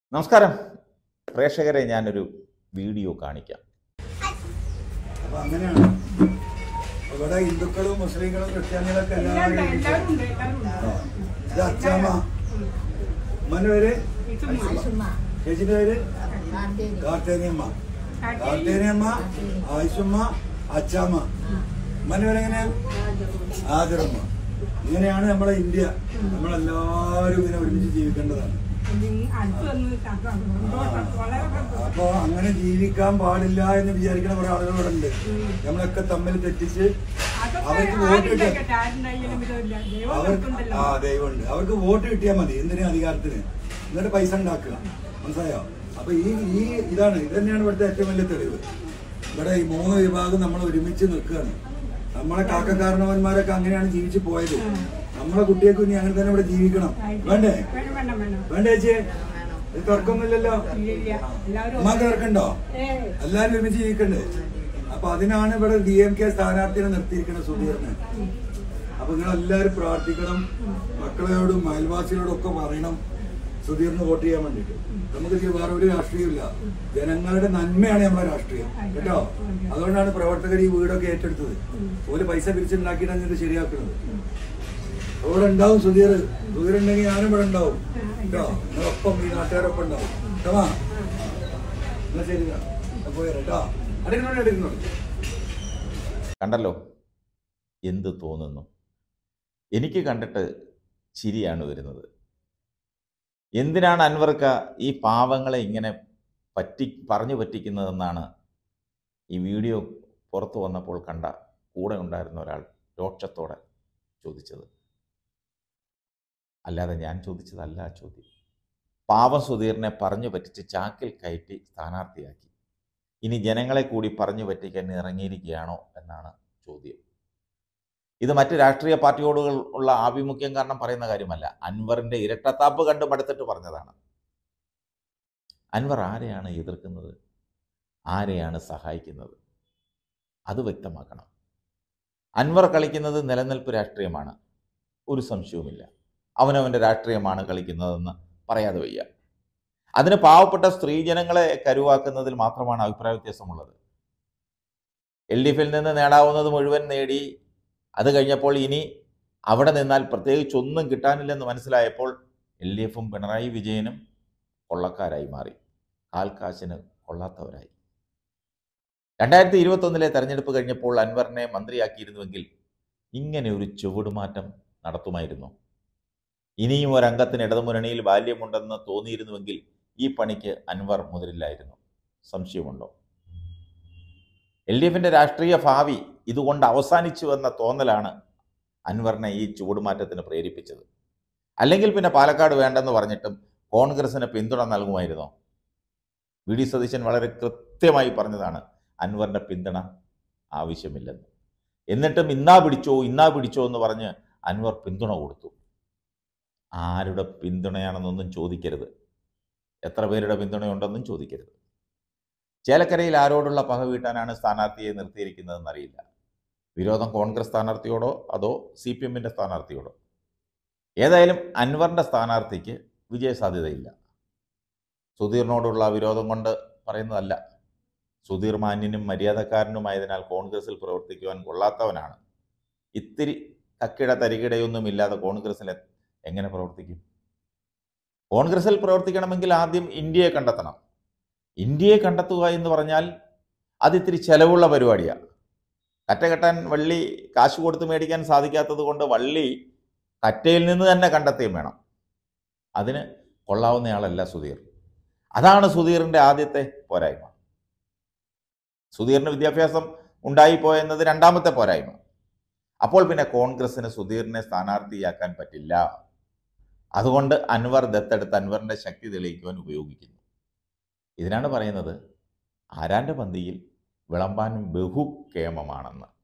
നമസ്കാരം പ്രേക്ഷകരെ ഞാനൊരു വീഡിയോ കാണിക്കാം അപ്പൊ അങ്ങനെയാണ് ഇവിടെ ഹിന്ദുക്കളും മുസ്ലിങ്ങളും ക്രിസ്ത്യാനികളൊക്കെ എല്ലാവരും ഒരുമിച്ച്. ആ. ഇത് അച്ചാമ്മ ഉമ്മന്റെ പേര് ചേച്ചിന്റെ പേര് കാർത്തേനിയമ്മ കാർത്തേനിയമ്മ ആയിഷമ്മ അച്ചാമ്മ ഉമ്മന്റെ പേര് എങ്ങനെയാ ആതിരമ്മ ഇങ്ങനെയാണ് നമ്മളെ ഇന്ത്യ നമ്മളെല്ലാവരും ഇങ്ങനെ ഒരുമിച്ച് ജീവിക്കേണ്ടതാണ് അപ്പൊ അങ്ങനെ ജീവിക്കാൻ പാടില്ല എന്ന് വിചാരിക്കുന്ന കുറെ ആളുകൾ ഇവിടെ ഉണ്ട് നമ്മളൊക്കെ തമ്മിൽ തെറ്റിച്ച് അവർക്ക് വോട്ട് കിട്ടിയ അവർക്ക് ആ ദൈവമുണ്ട് അവർക്ക് വോട്ട് കിട്ടിയാൽ മതി എന്തിനു അധികാരത്തിന് എന്നിട്ട് പൈസ ഉണ്ടാക്കുക മനസ്സിലായോ അപ്പൊ ഈ ഈ ഇതാണ് ഇത് തന്നെയാണ് ഇവിടുത്തെ ഏറ്റവും വലിയ തെളിവ് ഇവിടെ ഈ മൂന്ന് വിഭാഗം നമ്മൾ ഒരുമിച്ച് നിൽക്കുകയാണ് നമ്മളെ കാക്കക്കാരണവന്മാരൊക്കെ അങ്ങനെയാണ് ജീവിച്ചു പോയത് നമ്മളെ കുട്ടികൾക്ക് ഇനി അങ്ങനെ തന്നെ ഇവിടെ ജീവിക്കണം വേണ്ടേ വേണ്ടേ ചേച്ചി ഇത് തർക്കമൊന്നുമില്ലല്ലോ ഉമ്മാക്ക് തർക്കണ്ടോ എല്ലാരും ഒരുമിച്ച് ജീവിക്കണ്ടേ അപ്പൊ അതിനാണ് ഇവിടെ ഡി എം കെ സ്ഥാനാർത്ഥിനെ നിർത്തിയിരിക്കുന്നത് സുധീറിനെ അപ്പൊ നിങ്ങൾ എല്ലാവരും പ്രാർത്ഥിക്കണം മക്കളോടും അയൽവാസികളോടും ഒക്കെ പറയണം സുധീറിന് വോട്ട് ചെയ്യാൻ വേണ്ടിട്ട് നമുക്ക് ഇതിൽ വേറെ ഒരു രാഷ്ട്രീയമില്ല ജനങ്ങളുടെ നന്മയാണ് നമ്മുടെ രാഷ്ട്രീയം കേട്ടോ അതുകൊണ്ടാണ് പ്രവർത്തകർ ഈ വീടൊക്കെ ഏറ്റെടുത്തത് ഒരു പൈസ പിരിച്ചുണ്ടാക്കിയിട്ടാണ് ഇത് ശരിയാക്കുന്നത് അവിടെ ഉണ്ടാവും സുധീർ സുധീർ ഉണ്ടെങ്കിൽ ഞാനും ഇവിടെ ഉണ്ടാവും കേട്ടോ നിങ്ങളൊപ്പം ഈ നാട്ടുകാരൊപ്പം ഉണ്ടാവും കേട്ടോ എന്നാ ശരി പോയി കേട്ടോ അടുക്കുന്നുണ്ട് അടുക്കുന്നുണ്ട് കണ്ടല്ലോ എന്ത് തോന്നുന്നു എനിക്ക് കണ്ടിട്ട് ചിരിയാണ് വരുന്നത് എന്തിനാണ് അൻവർക്ക ഈ പാവങ്ങളെ ഇങ്ങനെ പറ്റി പറഞ്ഞു പറ്റിക്കുന്നതെന്നാണ് ഈ വീഡിയോ പുറത്തു വന്നപ്പോൾ കണ്ട കൂടെ ഉണ്ടായിരുന്ന ഒരാൾ രോക്ഷത്തോടെ ചോദിച്ചത് അല്ലാതെ ഞാൻ ചോദിച്ചതല്ല ആ ചോദ്യം പാവം സുധീറിനെ പറഞ്ഞു പറ്റിച്ച് ചാക്കിൽ കയറ്റി സ്ഥാനാർത്ഥിയാക്കി ഇനി ജനങ്ങളെ കൂടി പറഞ്ഞു പറ്റിക്കാൻ ഇറങ്ങിയിരിക്കുകയാണോ എന്നാണ് ചോദ്യം ഇത് മറ്റ് രാഷ്ട്രീയ പാർട്ടിയോടുകൾ ഉള്ള ആഭിമുഖ്യം കാരണം പറയുന്ന കാര്യമല്ല അൻവറിന്റെ ഇരട്ടത്താപ്പ് കണ്ട് മടുത്തിട്ട് പറഞ്ഞതാണ് അൻവർ ആരെയാണ് എതിർക്കുന്നത് ആരെയാണ് സഹായിക്കുന്നത് അത് വ്യക്തമാക്കണം അൻവർ കളിക്കുന്നത് നിലനിൽപ്പ് രാഷ്ട്രീയമാണ് ഒരു സംശയവുമില്ല അവനവൻ്റെ രാഷ്ട്രീയമാണ് കളിക്കുന്നതെന്ന് പറയാതെ വയ്യ അതിന് പാവപ്പെട്ട സ്ത്രീജനങ്ങളെ കരുവാക്കുന്നതിൽ മാത്രമാണ് അഭിപ്രായ വ്യത്യാസമുള്ളത് എൽ ഡി എഫിൽ നിന്ന് നേടാവുന്നത് മുഴുവൻ നേടി അത് കഴിഞ്ഞപ്പോൾ ഇനി അവിടെ നിന്നാൽ പ്രത്യേകിച്ച് ഒന്നും കിട്ടാനില്ലെന്ന് മനസ്സിലായപ്പോൾ എൽ ഡി എഫും പിണറായി വിജയനും കൊള്ളക്കാരായി മാറി കാൽക്കാശിന് കൊള്ളാത്തവരായി രണ്ടായിരത്തി ഇരുപത്തൊന്നിലെ തെരഞ്ഞെടുപ്പ് കഴിഞ്ഞപ്പോൾ അൻവറിനെ മന്ത്രിയാക്കിയിരുന്നുവെങ്കിൽ ഇങ്ങനെ ഒരു ചുവടുമാറ്റം നടത്തുമായിരുന്നു ഇനിയും ഒരംഗത്തിന് ഇടതുമുന്നണിയിൽ ബാല്യമുണ്ടെന്ന് തോന്നിയിരുന്നുവെങ്കിൽ ഈ പണിക്ക് അൻവർ മുതിരില്ലായിരുന്നു സംശയമുണ്ടോ എൽ ഡി എഫിൻ്റെ രാഷ്ട്രീയ ഭാവി ഇതുകൊണ്ട് അവസാനിച്ചു എന്ന തോന്നലാണ് അൻവറിനെ ഈ ചുവടുമാറ്റത്തിന് പ്രേരിപ്പിച്ചത് അല്ലെങ്കിൽ പിന്നെ പാലക്കാട് വേണ്ടെന്ന് പറഞ്ഞിട്ടും കോൺഗ്രസിന് പിന്തുണ നൽകുമായിരുന്നോ വി ഡി സതീശൻ വളരെ കൃത്യമായി പറഞ്ഞതാണ് അൻവറിൻ്റെ പിന്തുണ ആവശ്യമില്ലെന്ന് എന്നിട്ടും ഇന്നാ പിടിച്ചോ ഇന്നാ പിടിച്ചോ എന്ന് പറഞ്ഞ് അൻവർ പിന്തുണ കൊടുത്തു ആരുടെ പിന്തുണയാണെന്നൊന്നും ചോദിക്കരുത് എത്ര പേരുടെ പിന്തുണയുണ്ടെന്നും ചോദിക്കരുത് ചേലക്കരയിൽ ആരോടുള്ള പക വീട്ടാനാണ് സ്ഥാനാർത്ഥിയെ നിർത്തിയിരിക്കുന്നതെന്ന് അറിയില്ല വിരോധം കോൺഗ്രസ് സ്ഥാനാർത്ഥിയോടോ അതോ സി പി എമ്മിൻ്റെ സ്ഥാനാർത്ഥിയോടോ ഏതായാലും അൻവറിൻ്റെ സ്ഥാനാർത്ഥിക്ക് വിജയസാധ്യതയില്ല സുധീറിനോടുള്ള വിരോധം കൊണ്ട് പറയുന്നതല്ല സുധീർ മാന്യനും മര്യാദക്കാരനുമായതിനാൽ കോൺഗ്രസിൽ പ്രവർത്തിക്കുവാൻ കൊള്ളാത്തവനാണ് ഇത്തിരി തക്കിട തരികിടയൊന്നുമില്ലാതെ കോൺഗ്രസിൽ എങ്ങനെ പ്രവർത്തിക്കും കോൺഗ്രസിൽ പ്രവർത്തിക്കണമെങ്കിൽ ആദ്യം ഇന്ത്യയെ കണ്ടെത്തണം ഇന്ത്യയെ കണ്ടെത്തുക എന്ന് പറഞ്ഞാൽ അത് ഇത്തിരി ചെലവുള്ള പരിപാടിയാണ് കറ്റ കെട്ടാൻ വള്ളി കാശ് കൊടുത്ത് മേടിക്കാൻ സാധിക്കാത്തത് കൊണ്ട് വള്ളി കറ്റയിൽ നിന്ന് തന്നെ കണ്ടെത്തുകയും വേണം അതിന് കൊള്ളാവുന്നയാളല്ല സുധീർ അതാണ് സുധീറിൻ്റെ ആദ്യത്തെ പോരായ്മ സുധീറിന് വിദ്യാഭ്യാസം ഉണ്ടായിപ്പോയെന്നത് രണ്ടാമത്തെ പോരായ്മ അപ്പോൾ പിന്നെ കോൺഗ്രസിന് സുധീറിനെ സ്ഥാനാർത്ഥിയാക്കാൻ പറ്റില്ല അതുകൊണ്ട് അൻവർ ദത്തെടുത്ത് അൻവറിൻ്റെ ശക്തി തെളിയിക്കുവാൻ ഉപയോഗിക്കുന്നു ഇതിനാണ് പറയുന്നത് ആരാൻ്റെ പന്തിയിൽ വിളമ്പാൻ ബഹുക്ഷേമമാണെന്ന്